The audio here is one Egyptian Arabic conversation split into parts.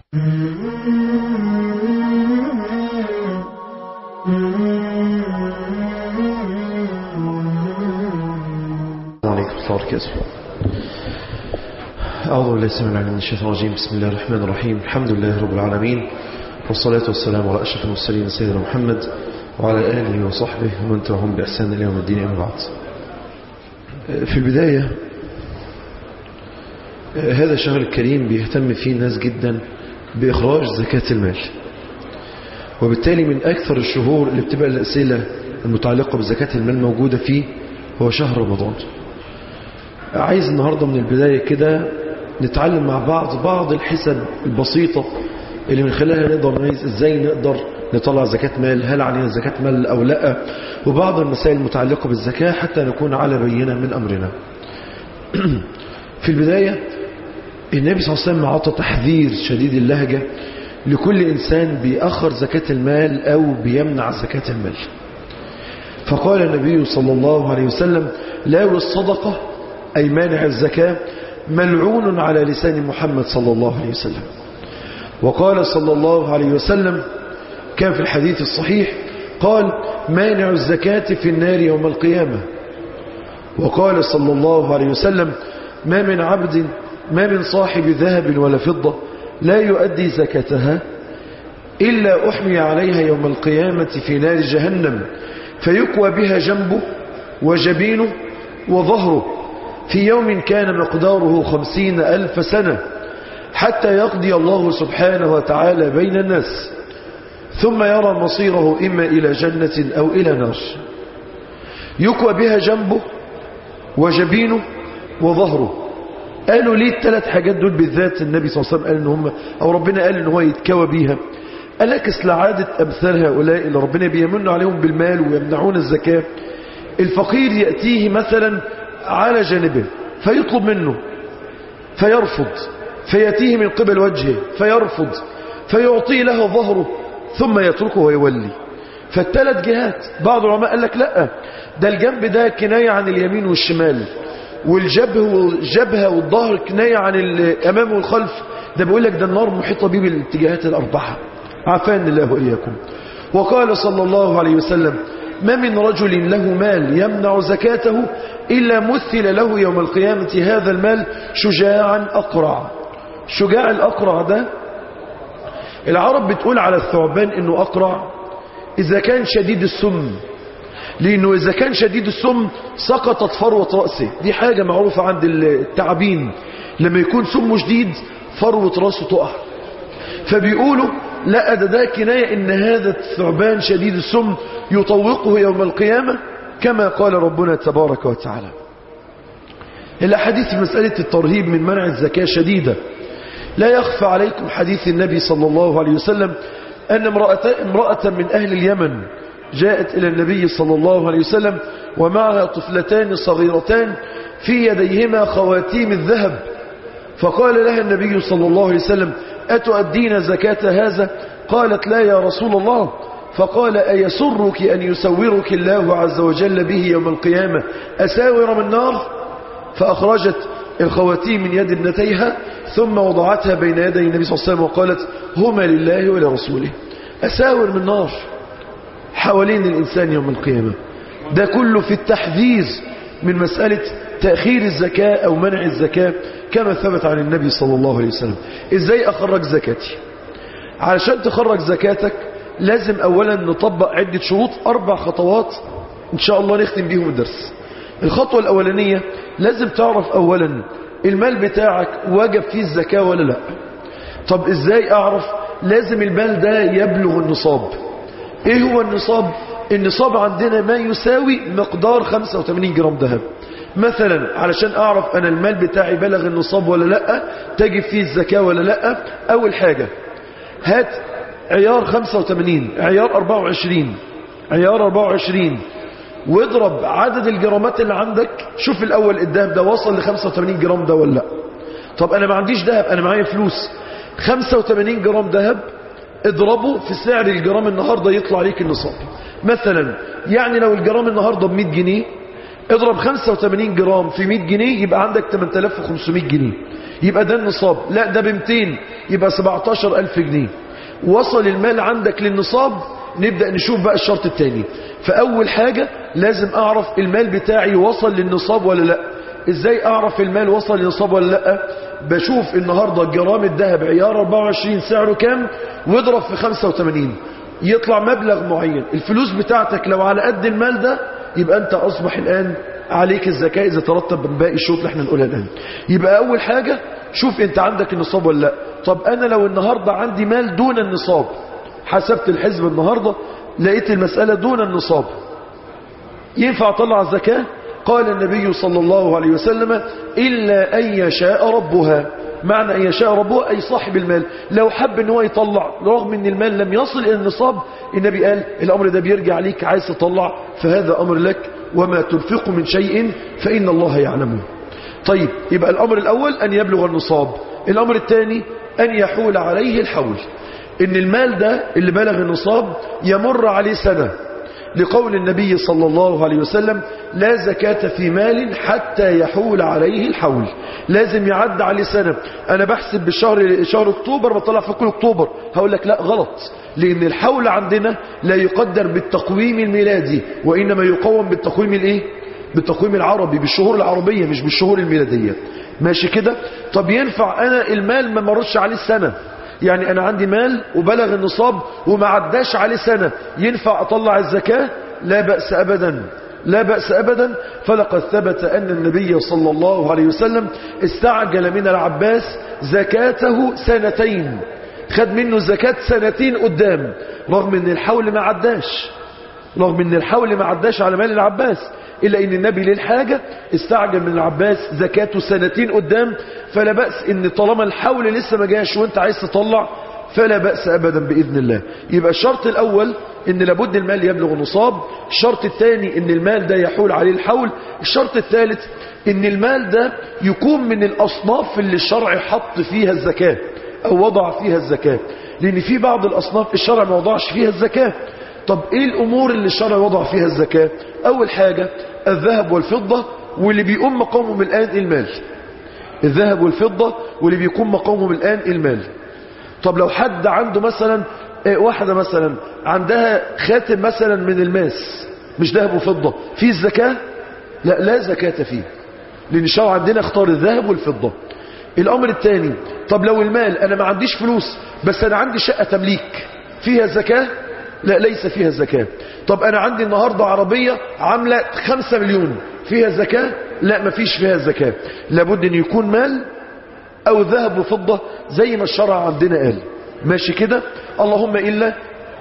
عليكم ورحمة الله وبركاته أعوذ بالله السميع العليم من الشيطان الرجيم بسم الله الرحمن الرحيم الحمد لله رب العالمين والصلاة والسلام على أشرف المرسلين سيدنا محمد وعلى آله وصحبه ومن تبعهم بإحسان إلى يوم الدين أما بعد في البداية هذا الشهر الكريم بيهتم فيه الناس جدا بإخراج زكاة المال وبالتالي من أكثر الشهور اللي بتبقى الأسئلة المتعلقة بزكاة المال موجودة فيه هو شهر رمضان عايز النهاردة من البداية كده نتعلم مع بعض بعض الحسب البسيطة اللي من خلالها نقدر نميز ازاي نقدر نطلع زكاة مال هل علينا زكاة مال او لا وبعض المسائل المتعلقة بالزكاة حتى نكون على بينة من امرنا في البداية النبي صلى الله عليه وسلم عطى تحذير شديد اللهجة لكل إنسان بيأخر زكاة المال أو بيمنع زكاة المال فقال النبي صلى الله عليه وسلم لا الصدقة أي مانع الزكاة ملعون على لسان محمد صلى الله عليه وسلم وقال صلى الله عليه وسلم كان في الحديث الصحيح قال مانع الزكاة في النار يوم القيامة وقال صلى الله عليه وسلم ما من عبد ما من صاحب ذهب ولا فضة لا يؤدي زكاتها إلا أحمي عليها يوم القيامة في نار جهنم فيكوى بها جنبه وجبينه وظهره في يوم كان مقداره خمسين ألف سنة حتى يقضي الله سبحانه وتعالى بين الناس ثم يرى مصيره إما إلى جنة أو إلى نار يكوى بها جنبه وجبينه وظهره قالوا ليه الثلاث حاجات دول بالذات النبي صلى الله عليه وسلم قال ان هم او ربنا قال ان هو يتكوى بيها قال لك اصل عاده امثال هؤلاء اللي ربنا بيمن عليهم بالمال ويمنعون الزكاه الفقير ياتيه مثلا على جانبه فيطلب منه فيرفض فياتيه من قبل وجهه فيرفض فيعطي له ظهره ثم يتركه ويولي فالثلاث جهات بعض العلماء قال لك لا ده الجنب ده كنايه عن اليمين والشمال والجبه والجبهة والظهر كناية عن الأمام والخلف ده بيقول لك ده النار محيطة به بالاتجاهات الأربعة عافان الله وإياكم وقال صلى الله عليه وسلم ما من رجل له مال يمنع زكاته إلا مثل له يوم القيامة هذا المال شجاعا أقرع شجاع الأقرع ده العرب بتقول على الثعبان إنه أقرع إذا كان شديد السم لأنه إذا كان شديد السم سقطت فروة رأسه دي حاجة معروفة عند التعابين لما يكون سمه شديد فروة رأسه تقع فبيقولوا لا ده ده كناية إن هذا الثعبان شديد السم يطوقه يوم القيامة كما قال ربنا تبارك وتعالى الأحاديث في مسألة الترهيب من منع الزكاة شديدة لا يخفى عليكم حديث النبي صلى الله عليه وسلم أن امرأة من أهل اليمن جاءت إلى النبي صلى الله عليه وسلم ومعها طفلتان صغيرتان في يديهما خواتيم الذهب فقال لها النبي صلى الله عليه وسلم أتؤدين زكاة هذا قالت لا يا رسول الله فقال أيسرك أن يسورك الله عز وجل به يوم القيامة أساور من نار فأخرجت الخواتيم من يد ابنتيها ثم وضعتها بين يدي النبي صلى الله عليه وسلم وقالت هما لله ولرسوله أساور من نار حوالين الإنسان يوم القيامة ده كله في التحذير من مسألة تأخير الزكاة أو منع الزكاة كما ثبت عن النبي صلى الله عليه وسلم إزاي أخرج زكاتي علشان تخرج زكاتك لازم أولا نطبق عدة شروط أربع خطوات إن شاء الله نختم بيهم الدرس الخطوة الأولانية لازم تعرف أولا المال بتاعك واجب فيه الزكاة ولا لا طب إزاي أعرف لازم المال ده يبلغ النصاب ايه هو النصاب النصاب عندنا ما يساوي مقدار 85 جرام ذهب مثلا علشان اعرف انا المال بتاعي بلغ النصاب ولا لا تجب فيه الزكاة ولا لا اول حاجة هات عيار 85 عيار 24 عيار 24 واضرب عدد الجرامات اللي عندك شوف الاول الذهب ده وصل ل 85 جرام ده ولا لا طب انا ما عنديش ذهب انا معايا فلوس 85 جرام ذهب اضربه في سعر الجرام النهاردة يطلع عليك النصاب مثلا يعني لو الجرام النهاردة ب 100 جنيه اضرب 85 جرام في 100 جنيه يبقى عندك 8500 جنيه يبقى ده النصاب لا ده ب 200 يبقى 17000 جنيه وصل المال عندك للنصاب نبدأ نشوف بقى الشرط الثاني فأول حاجة لازم أعرف المال بتاعي وصل للنصاب ولا لا إزاي أعرف المال وصل للنصاب ولا لا بشوف النهاردة جرام الذهب عيار 24 سعره كام واضرب في 85 يطلع مبلغ معين الفلوس بتاعتك لو على قد المال ده يبقى أنت أصبح الآن عليك الزكاة إذا ترتب من باقي الشروط اللي احنا نقولها الآن يبقى أول حاجة شوف أنت عندك النصاب ولا لا طب أنا لو النهاردة عندي مال دون النصاب حسبت الحزب النهاردة لقيت المسألة دون النصاب ينفع أطلع الزكاة قال النبي صلى الله عليه وسلم إلا أن يشاء ربها معنى أن يشاء ربها أي صاحب المال لو حب أن هو يطلع رغم أن المال لم يصل إلى النصاب النبي قال الأمر ده بيرجع ليك عايز تطلع فهذا أمر لك وما تنفق من شيء فإن الله يعلمه طيب يبقى الأمر الأول أن يبلغ النصاب الأمر الثاني أن يحول عليه الحول إن المال ده اللي بلغ النصاب يمر عليه سنة لقول النبي صلى الله عليه وسلم لا زكاة في مال حتى يحول عليه الحول لازم يعد عليه سنة أنا بحسب بالشهر شهر أكتوبر بطلع في كل أكتوبر هقول لك لا غلط لأن الحول عندنا لا يقدر بالتقويم الميلادي وإنما يقوم بالتقويم الإيه؟ بالتقويم العربي بالشهور العربية مش بالشهور الميلادية ماشي كده طب ينفع أنا المال ما مرش عليه السنة يعني أنا عندي مال وبلغ النصاب وما عداش عليه سنة ينفع أطلع الزكاة لا بأس أبدا لا بأس أبدا فلقد ثبت أن النبي صلى الله عليه وسلم استعجل من العباس زكاته سنتين خد منه زكاة سنتين قدام رغم ان الحول ما عداش رغم ان الحول ما عداش على مال العباس إلا أن النبي للحاجة استعجل من العباس زكاته سنتين قدام فلا بأس أن طالما الحول لسه ما جاش وانت عايز تطلع فلا بأس أبدا بإذن الله يبقى الشرط الأول أن لابد المال يبلغ نصاب الشرط الثاني أن المال ده يحول عليه الحول الشرط الثالث أن المال ده يكون من الأصناف اللي الشرع حط فيها الزكاة أو وضع فيها الزكاة لأن في بعض الأصناف الشرع ما وضعش فيها الزكاة طب ايه الامور اللي الشرع وضع فيها الزكاة اول حاجة الذهب والفضة واللي بيقوم مقامهم الان المال الذهب والفضة واللي بيقوم مقامهم الان المال طب لو حد عنده مثلا واحدة مثلا عندها خاتم مثلا من الماس مش ذهب وفضة فيه الزكاة لا لا زكاة فيه لان الشرع عندنا اختار الذهب والفضة الامر الثاني طب لو المال انا ما عنديش فلوس بس انا عندي شقة تمليك فيها زكاة لا ليس فيها الزكاة طب أنا عندي النهاردة عربية عاملة خمسة مليون فيها الزكاة لا ما فيش فيها الزكاة لابد أن يكون مال أو ذهب وفضة زي ما الشرع عندنا قال ماشي كده اللهم إلا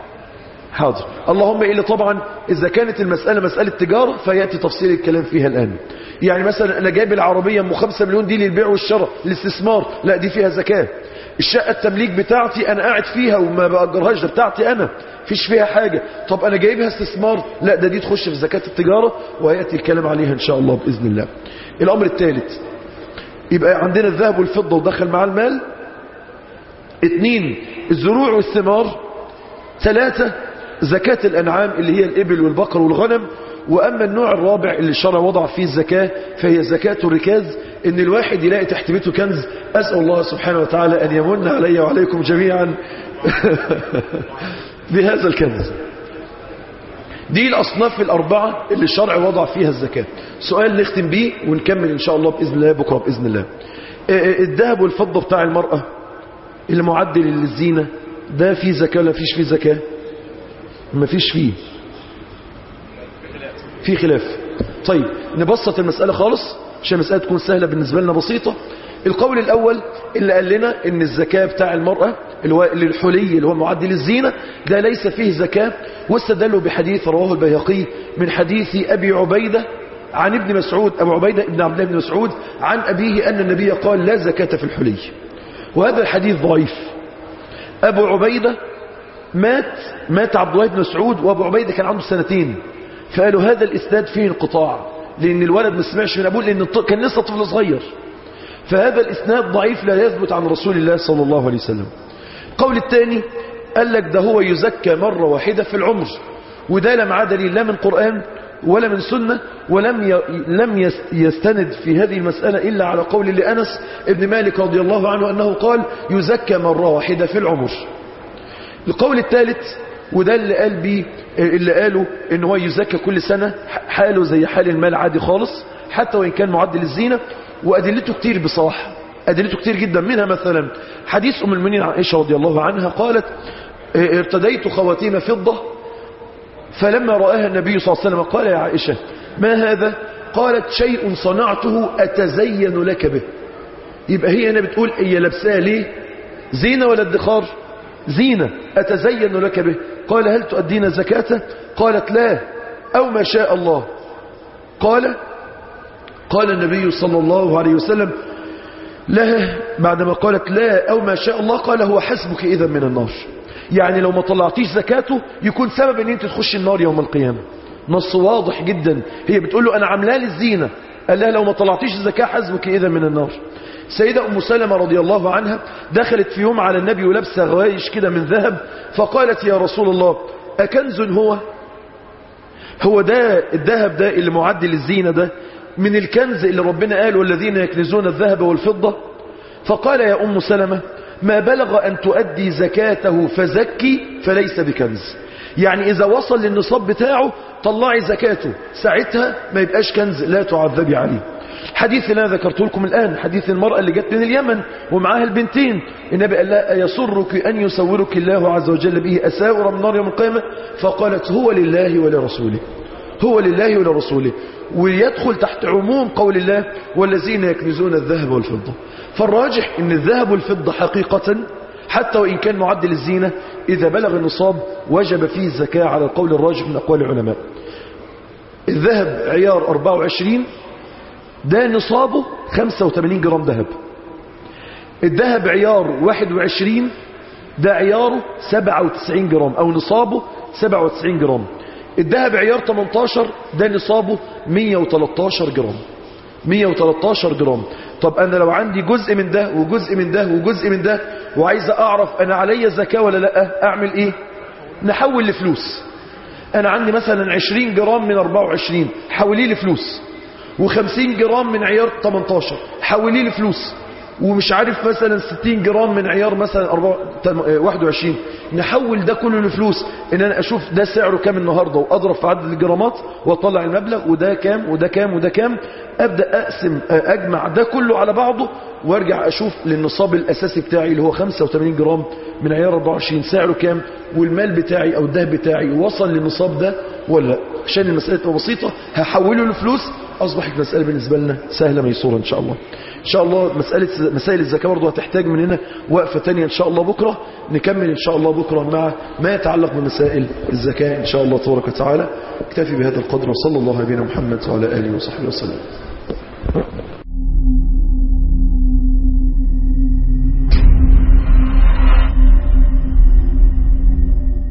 حاضر اللهم إلا طبعا إذا كانت المسألة مسألة تجارة فيأتي تفصيل الكلام فيها الآن يعني مثلا أنا جايب العربية أم 5 مليون دي للبيع والشراء الاستثمار لا دي فيها زكاة الشقة التمليك بتاعتي أنا قاعد فيها وما بأجرهاش ده بتاعتي أنا فيش فيها حاجة طب أنا جايبها استثمار لا ده دي تخش في زكاة التجارة وهيأتي الكلام عليها إن شاء الله بإذن الله الأمر الثالث يبقى عندنا الذهب والفضة ودخل مع المال اثنين الزروع والثمار ثلاثة زكاة الأنعام اللي هي الإبل والبقر والغنم وأما النوع الرابع اللي الشرع وضع فيه الزكاة فهي زكاة الركاز إن الواحد يلاقي تحت بيته كنز أسأل الله سبحانه وتعالى أن يمن علي وعليكم جميعا بهذا الكنز دي الأصناف الأربعة اللي الشرع وضع فيها الزكاة سؤال نختم بيه ونكمل إن شاء الله بإذن الله بكرة بإذن الله الذهب والفضة بتاع المرأة اللي معدل للزينة ده فيه زكاة ولا فيش فيه زكاة ما فيش فيه في خلاف طيب نبسط المسألة خالص عشان المسألة تكون سهلة بالنسبة لنا بسيطة القول الأول اللي قال لنا ان الزكاة بتاع المرأة اللي هو الحلي اللي هو معدل الزينة ده ليس فيه زكاة واستدلوا بحديث رواه البيهقي من حديث أبي عبيدة عن ابن مسعود أبو عبيدة ابن عبد الله بن مسعود عن أبيه أن النبي قال لا زكاة في الحلي وهذا الحديث ضعيف أبو عبيدة مات مات عبد الله بن مسعود وأبو عبيدة كان عنده سنتين فقالوا هذا الإسناد فيه انقطاع لأن الولد ما سمعش من أبوه لأن كان لسه طفل صغير فهذا الإسناد ضعيف لا يثبت عن رسول الله صلى الله عليه وسلم قول الثاني قال لك ده هو يزكى مرة واحدة في العمر وده لا معاه دليل لا من قرآن ولا من سنة ولم ي... لم يستند في هذه المسألة إلا على قول لأنس ابن مالك رضي الله عنه أنه قال يزكى مرة واحدة في العمر القول الثالث وده اللي قال بيه اللي قالوا ان هو يزكى كل سنة حاله زي حال المال عادي خالص حتى وإن كان معدل الزينة وأدلته كتير بصراحة أدلته كتير جدا منها مثلا حديث أم المؤمنين عائشة رضي الله عنها قالت ارتديت خواتيم فضة فلما رآها النبي صلى الله عليه وسلم قال يا عائشة ما هذا قالت شيء صنعته أتزين لك به يبقى هي هنا بتقول هي لابساه ليه زينة ولا ادخار زينة أتزين لك به قال هل تؤدين زكاة قالت لا أو ما شاء الله قال قال النبي صلى الله عليه وسلم لها بعدما قالت لا أو ما شاء الله قال هو حسبك إذا من النار يعني لو ما طلعتيش زكاته يكون سبب ان انت تخش النار يوم القيامة نص واضح جدا هي بتقول له انا عاملاه للزينة قال لها لو ما طلعتيش الزكاة حسبك اذا من النار سيدة ام سلمة رضي الله عنها دخلت في يوم على النبي ولابسه غوايش كده من ذهب فقالت يا رسول الله اكنز هو هو ده الذهب ده اللي معد للزينة ده من الكنز اللي ربنا قال والذين يكنزون الذهب والفضة فقال يا ام سلمة ما بلغ أن تؤدي زكاته فزكي فليس بكنز يعني إذا وصل للنصاب بتاعه طلعي زكاته ساعتها ما يبقاش كنز لا تعذبي عليه حديث اللي أنا ذكرته لكم الآن حديث المرأة اللي جت من اليمن ومعاها البنتين النبي قال لها يسرك أن يصورك الله عز وجل به أساور من نار يوم القيامة فقالت هو لله ولرسوله هو لله ولرسوله ويدخل تحت عموم قول الله والذين يكنزون الذهب والفضة فالراجح ان الذهب والفضة حقيقة حتى وإن كان معدل الزينة إذا بلغ النصاب وجب فيه الزكاة على القول الراجح من أقوال العلماء الذهب عيار 24 ده نصابه 85 جرام ذهب الذهب عيار 21 ده عياره 97 جرام أو نصابه 97 جرام الذهب عيار 18 ده نصابه 113 جرام 113 جرام طب انا لو عندي جزء من ده وجزء من ده وجزء من ده وعايز اعرف انا عليا زكاة ولا لا اعمل ايه نحول لفلوس انا عندي مثلا 20 جرام من 24 حولي لي فلوس و50 جرام من عيار 18 حولي لي فلوس ومش عارف مثلا 60 جرام من عيار مثلا 21 نحول ده كله لفلوس ان انا اشوف ده سعره كام النهاردة واضرب في عدد الجرامات واطلع المبلغ وده كام وده كام وده كام ابدا اقسم اجمع ده كله على بعضه وارجع اشوف للنصاب الاساسي بتاعي اللي هو 85 جرام من عيار 24 سعره كام والمال بتاعي او الذهب بتاعي وصل للنصاب ده ولا عشان المسألة تبقى بسيطة هحوله لفلوس اصبحت مسألة بالنسبة لنا سهلة ميسورة ان شاء الله ان شاء الله مسألة مسائل الزكاة برضه هتحتاج مننا وقفة تانية ان شاء الله بكرة نكمل ان شاء الله بكرة مع ما يتعلق بمسائل الزكاة ان شاء الله تبارك وتعالى اكتفي بهذا القدر وصلى الله على نبينا محمد وعلى آله وصحبه وسلم